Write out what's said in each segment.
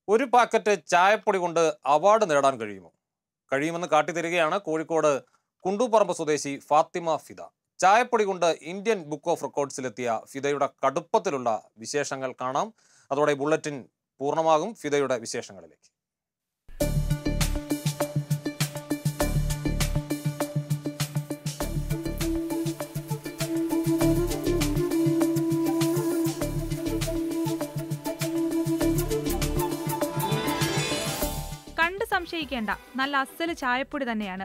ഒരു പാക്കറ്റ് ചായപ്പൊടി കൊണ്ട് അവാർഡ് നേടാൻ കഴിയുമോ കഴിയുമെന്ന് കാട്ടിത്തരികയാണ് കോഴിക്കോട് കുണ്ടൂപ്പറമ്പ് സ്വദേശി ഫാത്തിമ ഫിദ ചായപ്പൊടി കൊണ്ട് ഇന്ത്യൻ ബുക്ക് ഓഫ് റെക്കോർഡ്സിലെത്തിയ ഫിദയുടെ കടുപ്പത്തിലുള്ള വിശേഷങ്ങൾ കാണാം അതോടെ ബുള്ളറ്റിൻ പൂർണ്ണമാകും ഫിദയുടെ വിശേഷങ്ങളിലേക്ക് കണ്ട് സംശയിക്കേണ്ട നല്ല അസല് ചായപ്പൊടി തന്നെയാണ്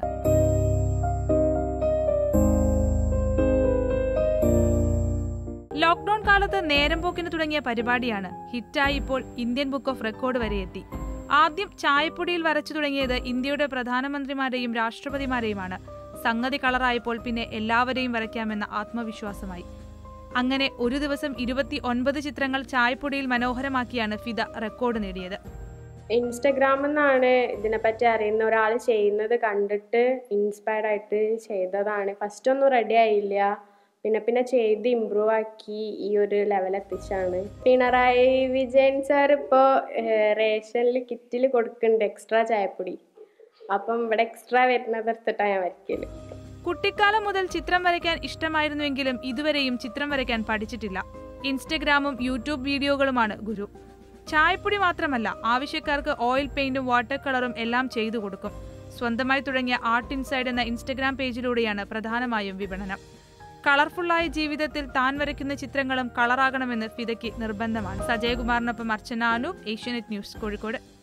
ലോക്ക്ഡൌൺ കാലത്ത് നേരം പോക്കിന് തുടങ്ങിയ പരിപാടിയാണ് ഹിറ്റായി ഇപ്പോൾ ഇന്ത്യൻ ബുക്ക് ഓഫ് റെക്കോർഡ് വരെ എത്തി ആദ്യം ചായപ്പൊടിയിൽ വരച്ചു തുടങ്ങിയത് ഇന്ത്യയുടെ പ്രധാനമന്ത്രിമാരെയും രാഷ്ട്രപതിമാരെയുമാണ് സംഗതി കളറായപ്പോൾ പിന്നെ എല്ലാവരെയും വരയ്ക്കാമെന്ന ആത്മവിശ്വാസമായി അങ്ങനെ ഒരു ദിവസം ഇരുപത്തി ഒൻപത് ചിത്രങ്ങൾ ചായപ്പൊടിയിൽ മനോഹരമാക്കിയാണ് ഫിദ റെക്കോർഡ് നേടിയത് ഇൻസ്റ്റഗ്രാമിൽ നിന്നാണ് ഇതിനെപ്പറ്റി അറിയുന്ന ഒരാൾ ചെയ്യുന്നത് കണ്ടിട്ട് ഇൻസ്പയർഡ് ആയിട്ട് ചെയ്തതാണ് ഫസ്റ്റ് ഒന്നും റെഡി ആയില്ല പിന്നെ പിന്നെ ചെയ്ത് ഇമ്പ്രൂവ് ആക്കി ഈ ഒരു ലെവൽ എത്തിച്ചാണ് പിണറായി വിജയൻ സാർ ഇപ്പോൾ റേഷനിൽ കിറ്റിൽ കൊടുക്കുന്നുണ്ട് എക്സ്ട്രാ ചായപ്പൊടി അപ്പം ഇവിടെ എക്സ്ട്രാ വരുന്നത് എടുത്തിട്ടാണ് ഞാൻ വരയ്ക്കല് കുട്ടിക്കാലം മുതൽ ചിത്രം വരയ്ക്കാൻ ഇഷ്ടമായിരുന്നുവെങ്കിലും ഇതുവരെയും ചിത്രം വരയ്ക്കാൻ പഠിച്ചിട്ടില്ല ഇൻസ്റ്റഗ്രാമും യൂട്യൂബ് വീഡിയോകളുമാണ് ഗുരു ചായപ്പൊടി മാത്രമല്ല ആവശ്യക്കാർക്ക് ഓയിൽ പെയിന്റും വാട്ടർ കളറും എല്ലാം ചെയ്തു കൊടുക്കും സ്വന്തമായി തുടങ്ങിയ ആർട്ട് ഇൻസൈഡ് എന്ന ഇൻസ്റ്റഗ്രാം പേജിലൂടെയാണ് പ്രധാനമായും വിപണനം കളർഫുള്ളായ ജീവിതത്തിൽ താൻ വരയ്ക്കുന്ന ചിത്രങ്ങളും കളറാകണമെന്ന് ഫിദയ്ക്ക് നിർബന്ധമാണ് സജയകുമാറിനൊപ്പം അർച്ചന അനൂപ് ഏഷ്യാനെറ്റ് ന്യൂസ് കോഴിക്കോട്